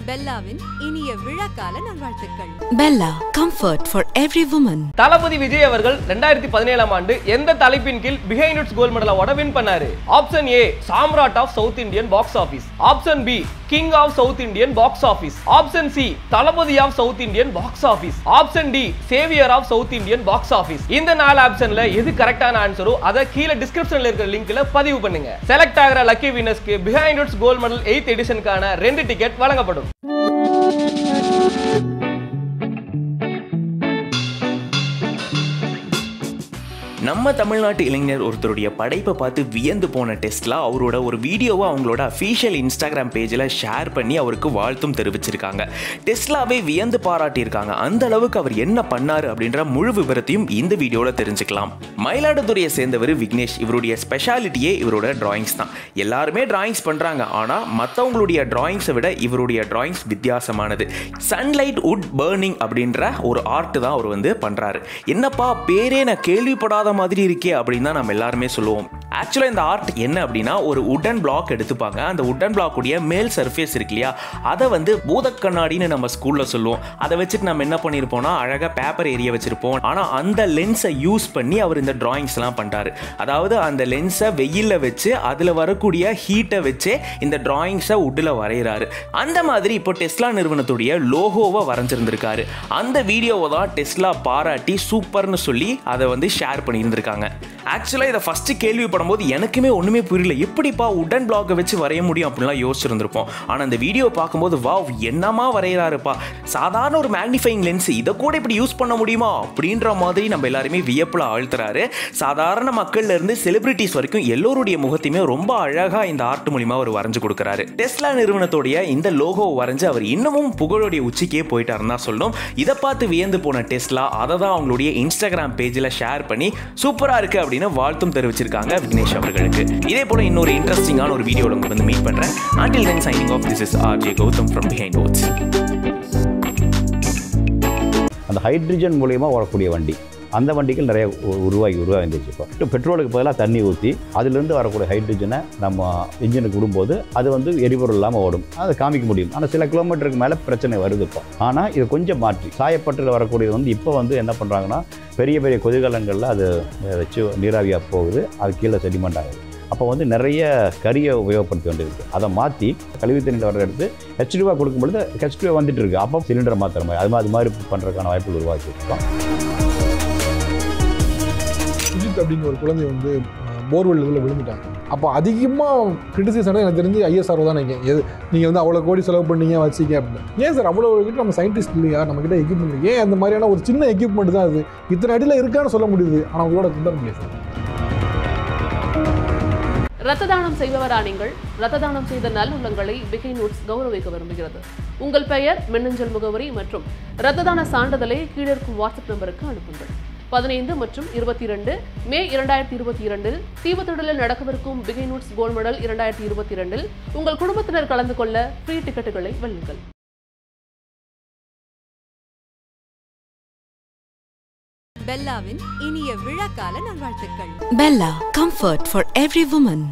பெல்லாவின் இனிய விழாக்கால நல்வாழ்த்துக்கள் Bella, comfort for every woman. தளபதி விஜய் அவர்கள் ரெண்டாயிரத்தி பதினேழாம் ஆண்டு எந்த தலைப்பின் கீழ் பிஹைண்ட் இட்ஸ் கோல்ட் மெடல் அவார்டை வின் பண்ணாரு ஆப்ஷன் ஏ சாம்ராட் of south Indian box office option B king of south Indian box office option C Thalapathy of south Indian box office option D saviour of south Indian box office இந்த நாலு ஆப்ஷன்ல எது கரெக்டான ஆன்சரோ அதை கீழே டிஸ்கிரிப்ஷன்ல இருக்கிற லிங்க்ல பதிவு பண்ணுங்க செலக்ட் ஆகிற லக்கி வினர்ஸ்க்கு behind its gold medal eighth எடிஷனுக்கான ரெண்டு டிக்கெட் வழங்கப்படும் நம்ம தமிழ்நாட்டு இளைஞர் ஒருத்தருடைய படைப்பை பார்த்து வியந்து போன டெஸ்ட்லா அவரோட ஒரு வீடியோவை அவங்களோட அஃபீஷியல் இன்ஸ்டாகிராம் பேஜில் ஷேர் பண்ணி அவருக்கு வாழ்த்தும் தெரிவிச்சிருக்காங்க டெஸ்லாவே வியந்து பாராட்டியிருக்காங்க அந்த அளவுக்கு அவர் என்ன பண்ணாரு அப்படின்ற முழு விவரத்தையும் இந்த வீடியோவில் தெரிஞ்சுக்கலாம் மயிலாடுதுறையை சேர்ந்தவர் விக்னேஷ் இவருடைய ஸ்பெஷாலிட்டியே இவரோட டிராயிங்ஸ் தான் எல்லாருமே டிராயிங்ஸ் பண்ணுறாங்க ஆனால் மற்றவங்களுடைய டிராயிங்ஸை விட இவருடைய டிராயிங்ஸ் வித்தியாசமானது சன்லைட் உட் பர்னிங் அப்படின்ற ஒரு ஆர்ட் தான் அவர் வந்து பண்ணுறாரு என்னப்பா பேரே நான் கேள்விப்படாத மாதிரி இருக்கே அப்படின்னு தான் நம்ம எல்லாருமே சொல்லுவோம் ஆக்சுவலாக இந்த ஆர்ட் என்ன அப்படின்னா ஒரு உடன் பிளாக் எடுத்துப்பாங்க அந்த உடன் பிளாக்குடைய மேல் சர்ஃபேஸ் இருக்கு இல்லையா அதை வந்து பூதக்கண்ணாடின்னு நம்ம ஸ்கூலில் சொல்லுவோம் அதை வச்சுட்டு நம்ம என்ன பண்ணியிருப்போம்னா அழகாக பேப்பர் ஏரிய வச்சிருப்போம் ஆனால் அந்த லென்ஸை யூஸ் பண்ணி அவர் இந்த டிராயிங்ஸ்லாம் பண்ணுறாரு அதாவது அந்த லென்ஸை வெயிலில் வச்சு அதில் வரக்கூடிய ஹீட்டை வச்சே இந்த டிராயிங்ஸை உட்டில் வரைகிறாரு அந்த மாதிரி இப்போ டெஸ்லா நிறுவனத்துடைய லோகோவை வரைஞ்சிருந்திருக்காரு அந்த வீடியோவை தான் டெஸ்லா பாராட்டி சூப்பர்னு சொல்லி அதை வந்து ஷேர் பண்ணியிருந்திருக்காங்க ஆக்சுவலாக இதை ஃபஸ்ட்டு கேள்விப்படும் போது எனக்குமே ஒன்றுமே புரியல எப்படிப்பா உடன் பிளாக்கை வச்சு வரைய முடியும் அப்படின்லாம் யோசிச்சிருந்திருப்போம் ஆனால் அந்த வீடியோ பார்க்கும்போது வாவ் என்னமா வரைகிறாருப்பா சாதாரண ஒரு மேக்னிஃபைங் லென்ஸ் இதை கூட இப்படி யூஸ் பண்ண முடியுமா அப்படின்ற மாதிரி நம்ம எல்லாருமே வியப்பில் ஆழ்த்துறாரு சாதாரண மக்கள்ல இருந்து செலிபிரிட்டிஸ் வரைக்கும் எல்லோருடைய முகத்தையுமே ரொம்ப அழகாக இந்த ஆர்ட் மூலிமா அவர் வரைஞ்சு கொடுக்குறாரு டெஸ்லா நிறுவனத்துடைய இந்த லோகோவை வரைஞ்சு அவர் இன்னமும் புகழுடைய உச்சிக்கே போயிட்டாருன்னு தான் சொல்லணும் இதை பார்த்து வியந்து போன டெஸ்லா அதை தான் அவங்களுடைய இன்ஸ்டாகிராம் பேஜில் ஷேர் பண்ணி சூப்பராக இருக்கு அப்படின்னு வாழ்த்தும் தெரிவிச்சிருக்காங்க விக்னேஷ் அவர்களுக்கு இதே போல இன்னொரு இன்ட்ரெஸ்டிங்கான ஒரு வீடியோவில் உங்களுக்கு வந்து மீட் பண்ணுறேன் until then signing off this is RJ Gautham from behind Words அந்த ஹைட்ரஜன் மூலயமா வரக்கூடிய வண்டி அந்த வண்டிகள் நிறைய உ- உருவாகி உருவாகி இருந்துச்சு இப்போ இப்போ பெட்ரோலுக்கு பதிலாக தண்ணி ஊற்றி அதிலிருந்து வரக்கூடிய ஹைட்ரஜனை நம்ம இன்ஜினுக்கு விடும்போது அது வந்து எரிபொருள் இல்லாமல் ஓடும் அதை காமிக்க முடியும் ஆனால் சில கிலோமீட்டருக்கு மேலே பிரச்சனை வருது இப்போ ஆனால் இது கொஞ்சம் மாற்றி சாயப்பட்டில் வரக்கூடியது வந்து இப்போ வந்து என்ன பண்ணுறாங்கன்னா பெரிய பெரிய கொதிகலங்களில் அது அஹ், வச்சு நீராவியாக போகுது அது கீழே செடிமெண்ட் ஆகுது அப்போ வந்து நிறைய கரியை உபயோகப்படுத்தி வேண்டியிருக்கு அதை மாற்றி கழிவு தண்ணியில் வர எடுத்து ஹெச்டிவா கொடுக்கும் பொழுது ஹெச்டிவா வந்துட்டு இருக்கு அப்போ சிலிண்டர் மாற்றுற மாதிரி அது மாதிரி அது மாதிரி பண்ணுறதுக்கான வாய்ப்புகள் உருவாக்கி இருக்கோம் சுஜித் அப்படிங்கிற ஒரு குழந்தை வந்து போர்வெல் இதில் விழுந்துட்டாங்க அப்போ அதிகமாக கிரிட்டிசைஸ் ஆனால் எனக்கு தெரிஞ்சு ஐஎஸ்ஆர்ஓ தான் நீங்கள் எது நீங்கள் வந்து அவ்வளோ கோடி செலவு பண்ணீங்க வச்சிங்க அப்படின்னு ஏன் சார் அவ்வளோ கிட்ட நம்ம சயின்டிஸ்ட் இல்லையா நம்ம கிட்ட எக்யூப்மெண்ட் ஏன் அந்த மாதிரியான ஒரு சின்ன எக்யூப்மெண்ட் தான் அது இத்தனை அடியில் இருக்கான்னு சொல்ல முடியுது ஆனால் உங்களோட கொண்டு வர முடியாது சார் ரத்த தானம் செய்பவரா நீங்கள் ரத்த தானம் செய்த நல்லுள்ளங்களை பிகை நோட்ஸ் கௌரவிக்க விரும்புகிறது உங்கள் பெயர் மின்னஞ்சல் முகவரி மற்றும் ரத்த தான சான்றிதழை கீழே இருக்கும் வாட்ஸ்அப் நம்பருக்கு அனுப்புங்கள் பதினைந்து மற்றும் இருபத்தி இரண்டு மே இரண்டாயிரத்தி இருபத்தி இரண்டில் தீவுத்திடலில் நடக்கவிருக்கும் பிகை நோட்ஸ் கோல்ட் மெடல் இரண்டாயிரத்தி இருபத்தி இரண்டில் உங்கள் குடும்பத்தினர் கலந்து கொள்ள ஃப்ரீ டிக்கெட்டுகளை வெல்லுங்கள் பெல்லாவின் இனிய விழாக்கால நல்வாழ்த்துக்கள் Bella, comfort for every woman.